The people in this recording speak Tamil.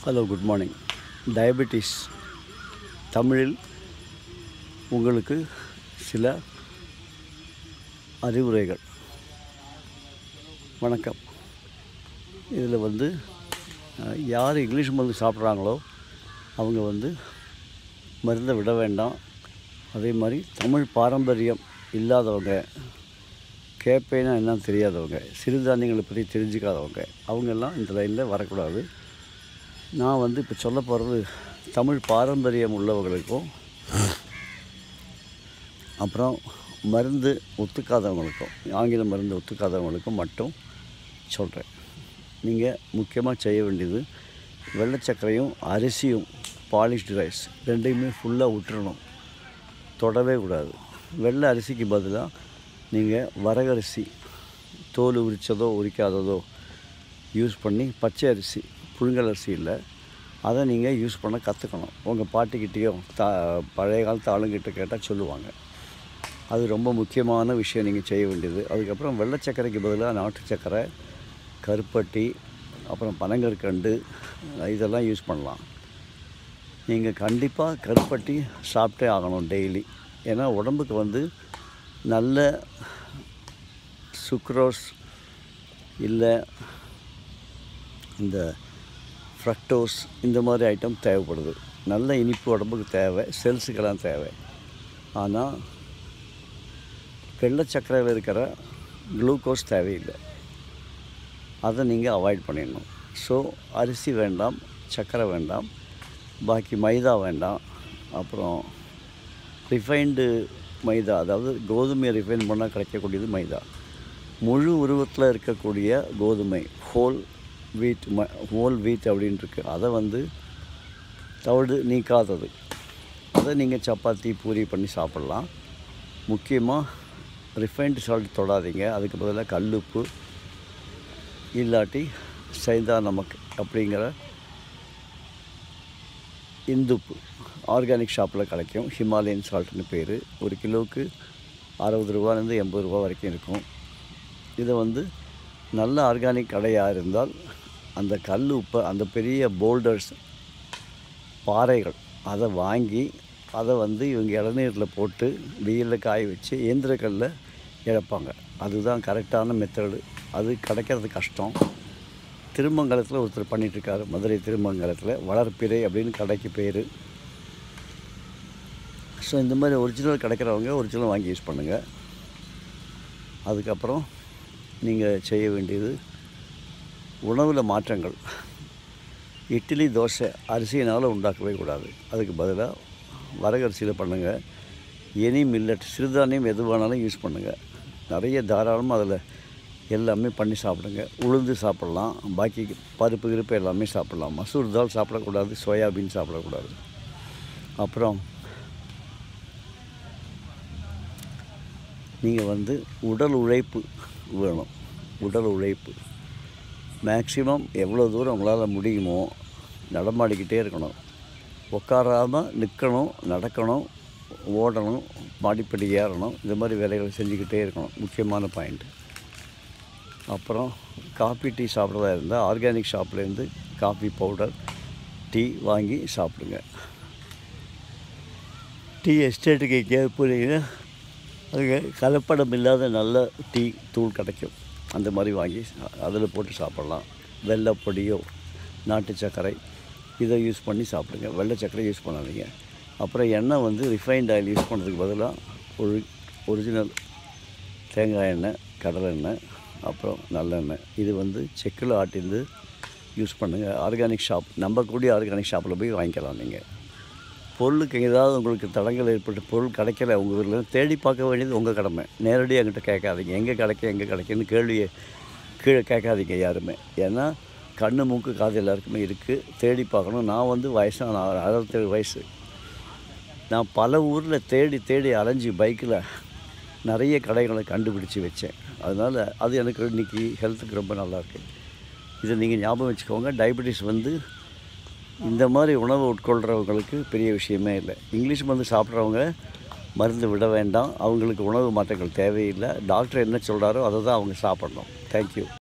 ஹலோ குட் மார்னிங் டயபெட்டிஸ் தமிழில் உங்களுக்கு சில அறிவுரைகள் வணக்கம் இதில் வந்து அஹ், யார் இங்கிலீஷ் மருந்து சாப்பிட்றாங்களோ அவங்க வந்து மருந்தை விட வேண்டாம் அதே மாதிரி தமிழ் பாரம்பரியம் இல்லாதவங்க கேப்பைனா என்னன்னு தெரியாதவங்க சிறுதானியங்களை பற்றி தெரிஞ்சுக்காதவங்க அவங்கெல்லாம் இந்த லைனில் வரக்கூடாது நான் வந்து இப்போ சொல்ல போகிறது தமிழ் பாரம்பரியம் உள்ளவர்களுக்கும் அப்புறம் மருந்து ஒத்துக்காதவங்களுக்கும் ஆங்கில மருந்து ஒத்துக்காதவங்களுக்கும் மட்டும் சொல்கிறேன் நீங்கள் முக்கியமாக செய்ய வேண்டியது வெள்ளை சர்க்கரையும் அரிசியும் பாலிஷ்டு ரைஸ் ரெண்டையுமே ஃபுல்லாக விட்டுறணும் தொடவே கூடாது வெள்ளை அரிசிக்கு பதிலாக நீங்கள் வரகரிசி தோல் உரித்ததோ உரிக்காததோ யூஸ் பண்ணி பச்சை அரிசி புழுங்கல் அரிசி இல்லை அதை நீங்கள் யூஸ் பண்ண கற்றுக்கணும் உங்கள் பாட்டிக்கிட்டேயும் தா பழைய காலத்து ஆளுங்கிட்ட கேட்டால் சொல்லுவாங்க அது ரொம்ப முக்கியமான விஷயம் நீங்கள் செய்ய வேண்டியது அதுக்கப்புறம் வெள்ளை சர்க்கரைக்கு பதிலாக நாட்டு சர்க்கரை கருப்பட்டி அப்புறம் பனங்கற்கண்டு இதெல்லாம் யூஸ் பண்ணலாம் நீங்கள் கண்டிப்பாக கருப்பட்டி சாப்பிட்டே ஆகணும் டெய்லி ஏன்னா உடம்புக்கு வந்து நல்ல சுக்ரோஸ் இல்லை இந்த ஃப்ரக்டோஸ் இந்த மாதிரி ஐட்டம் தேவைப்படுது நல்ல இனிப்பு உடம்புக்கு தேவை செல்ஸுக்கெல்லாம் தேவை ஆனால் வெள்ளை சர்க்கரையில் இருக்கிற குளுக்கோஸ் தேவையில்லை அதை நீங்கள் அவாய்ட் பண்ணிடணும் ஸோ அரிசி வேண்டாம் சர்க்கரை வேண்டாம் பாக்கி மைதா வேண்டாம் அப்புறம் ரிஃபைண்டு மைதா அதாவது கோதுமையை ரிஃபைன் பண்ணால் கிடைக்கக்கூடியது மைதா முழு உருவத்தில் இருக்கக்கூடிய கோதுமை ஹோல் வீட் ம ஹோல் வீட் அப்படின்னு இருக்கு அதை வந்து தவிடு நீக்காதது அதை நீங்கள் சப்பாத்தி பூரி பண்ணி சாப்பிட்லாம் முக்கியமாக ரிஃபைன்டு சால்ட் தொடாதீங்க அதுக்கு பதிலாக கல்லுப்பு இல்லாட்டி சைதா நமக்கு அப்படிங்கிற இந்துப்பு ஆர்கானிக் ஷாப்பில் கிடைக்கும் ஹிமாலயன் சால்ட்னு பேர் ஒரு கிலோவுக்கு அறுபது ரூபாலேருந்து எண்பது ரூபா வரைக்கும் இருக்கும் இதை வந்து நல்ல ஆர்கானிக் கடையாக இருந்தால் அந்த கல் உப்பை அந்த பெரிய போல்டர்ஸ் பாறைகள் அதை வாங்கி அதை வந்து இவங்க இளநீரில் போட்டு வெயிலில் காய வச்சு இயந்திரக்கல்ல இழப்பாங்க அதுதான் கரெக்டான மெத்தடு அது கிடைக்கிறது கஷ்டம் திருமங்கலத்தில் ஒருத்தர் பண்ணிகிட்ருக்காரு மதுரை திருமங்கலத்தில் வளர்ப்பிறை அப்படின்னு கடைக்கு பேர் ஸோ இந்த மாதிரி ஒரிஜினல் கிடைக்கிறவங்க ஒரிஜினல் வாங்கி யூஸ் பண்ணுங்கள் அதுக்கப்புறம் நீங்கள் செய்ய வேண்டியது உணவில் மாற்றங்கள் இட்லி தோசை அரிசியினால் உண்டாக்கவே கூடாது அதுக்கு பதிலாக வரகரிசியில் பண்ணுங்கள் எனி மில்லட் சிறுதானியம் எது வேணாலும் யூஸ் பண்ணுங்கள் நிறைய தாராளமாக அதில் எல்லாமே பண்ணி சாப்பிடுங்க உளுந்து சாப்பிட்லாம் பாக்கி பருப்பு கிருப்பு எல்லாமே சாப்பிட்லாம் மசூர் தால் சாப்பிடக்கூடாது சோயாபீன் சாப்பிடக்கூடாது அப்புறம் நீங்கள் வந்து உடல் உழைப்பு வேணும் உடல் உழைப்பு மேக்ஸிமம் எவ்வளோ தூரம் உங்களால் முடியுமோ நடமாடிக்கிட்டே இருக்கணும் உட்காராமல் நிற்கணும் நடக்கணும் ஓடணும் மாடிப்படி ஏறணும் இந்த மாதிரி வேலைகளை செஞ்சுக்கிட்டே இருக்கணும் முக்கியமான பாயிண்ட் அப்புறம் காஃபி டீ சாப்பிட்றதா இருந்தால் ஆர்கானிக் ஷாப்லேருந்து காஃபி பவுடர் டீ வாங்கி சாப்பிடுங்க டீ எஸ்டேட்டுக்கு எங்கேயாவது போனீங்கன்னா அங்கே கலப்படம் இல்லாத நல்ல டீ தூள் கிடைக்கும் அந்த மாதிரி வாங்கி அதில் போட்டு சாப்பிட்லாம் வெள்ளைப்பொடியோ நாட்டு சர்க்கரை இதை யூஸ் பண்ணி சாப்பிடுங்க வெள்ளை சர்க்கரை யூஸ் பண்ணாதீங்க அப்புறம் எண்ணெய் வந்து ரிஃபைண்ட் ஆயில் யூஸ் பண்ணுறதுக்கு பதிலாக ஒரு ஒரிஜினல் தேங்காய் எண்ணெய் கடலை எண்ணெய் அப்புறம் நல்லெண்ணெய் இது வந்து செக்கில் ஆட்டிந்து யூஸ் பண்ணுங்கள் ஆர்கானிக் ஷாப் நம்பக்கூடிய ஆர்கானிக் ஷாப்பில் போய் வாங்கிக்கலாம் நீங்கள் பொருளுக்கு ஏதாவது உங்களுக்கு தடங்கள் ஏற்பட்டு பொருள் கிடைக்கல உங்கள் ஊரில் தேடி பார்க்க வேண்டியது உங்கள் கடமை நேரடியாக என்கிட்ட கேட்காதீங்க எங்கே கிடைக்கும் எங்கே கிடைக்குன்னு கேள்வியை கீழே கேட்காதீங்க யாருமே ஏன்னா கண்ணு மூக்கு காது எல்லாருக்குமே இருக்குது தேடி பார்க்கணும் நான் வந்து வயசான நான் அறுபத்தேழு வயசு நான் பல ஊரில் தேடி தேடி அலைஞ்சி பைக்கில் நிறைய கடைகளை கண்டுபிடிச்சி வச்சேன் அதனால் அது எனக்கு இன்றைக்கி ஹெல்த்துக்கு ரொம்ப நல்லாயிருக்கு இதை நீங்கள் ஞாபகம் வச்சுக்கோங்க டயபெட்டிஸ் வந்து இந்த மாதிரி உணவு உட்கொள்கிறவங்களுக்கு பெரிய விஷயமே இல்லை இங்கிலீஷ் மருந்து சாப்பிட்றவங்க மருந்து விட வேண்டாம் அவங்களுக்கு உணவு மாற்றங்கள் தேவையில்லை டாக்டர் என்ன சொல்கிறாரோ அதை தான் அவங்க சாப்பிட்ணும் தேங்க்யூ